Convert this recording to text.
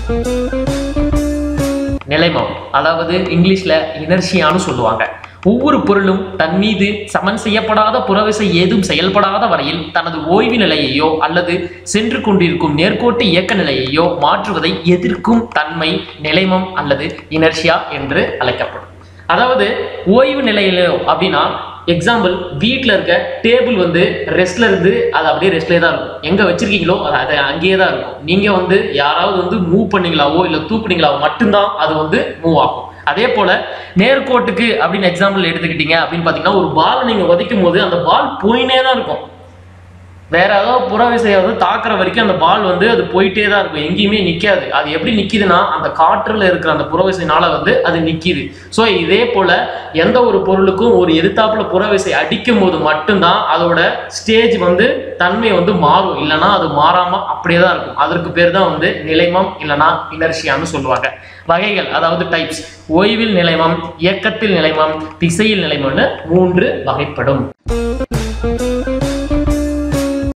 நிலைமம் அதாவது இங்கிலீஷ்ல இனர்ஷியான்னு சொல்லுவாங்க ஒவ்வொரு பொருளும் தன் மீது சமன் செய்யப்படாத புறவிசை ஏதும் செயல்படாத வரையில் தனது ஓய்வு நிலையையோ அல்லது சென்று கொண்டிருக்கும் நேர்கோட்டு இயக்க நிலையையோ மாற்றுவதை எதிர்க்கும் தன்மை நிலைமம் அல்லது இனர்ஷியா என்று அழைக்கப்படும் அதாவது ஓய்வு நிலையில அப்படின்னா எக்ஸாம்பிள் வீட்டில் இருக்க டேபிள் வந்து ரெஸ்ட்ல இருந்து அது அப்படியே ரெஸ்ட்லேயே தான் இருக்கும் எங்கே வச்சிருக்கீங்களோ அது அது அங்கேயே தான் இருக்கும் நீங்கள் வந்து யாராவது வந்து மூவ் பண்ணீங்களாவோ இல்லை தூக்குனீங்களாவோ மட்டும்தான் அது வந்து மூவ் ஆகும் அதே போல நேர்கோட்டுக்கு அப்படின்னு எக்ஸாம்பிள் எடுத்துக்கிட்டீங்க அப்படின்னு பார்த்தீங்கன்னா ஒரு பால் நீங்கள் உதைக்கும் போது அந்த பால் போயினே தான் இருக்கும் வேற ஏதாவது புற விசையை வந்து தாக்குற வரைக்கும் அந்த பால் வந்து அது போயிட்டே தான் இருக்கும் எங்கேயுமே நிக்காது அது எப்படி நிக்குதுன்னா அந்த காற்றுல இருக்கிற அந்த புற விசைனால வந்து அது நிக்குது ஸோ இதே போல எந்த ஒரு பொருளுக்கும் ஒரு எதிர்த்தாப்புல புற விசை அடிக்கும் போது மட்டும்தான் அதோட ஸ்டேஜ் வந்து தன்மை வந்து மாறும் இல்லைன்னா அது மாறாம அப்படியே தான் இருக்கும் அதற்கு பேர் தான் வந்து நிலைமம் இல்லைன்னா இனர்ஷியான்னு சொல்லுவாங்க வகைகள் அதாவது டைப்ஸ் ஓய்வில் நிலைமம் இயக்கத்தில் நிலைமம் திசையில் நிலைமம்னு மூன்று வகைப்படும்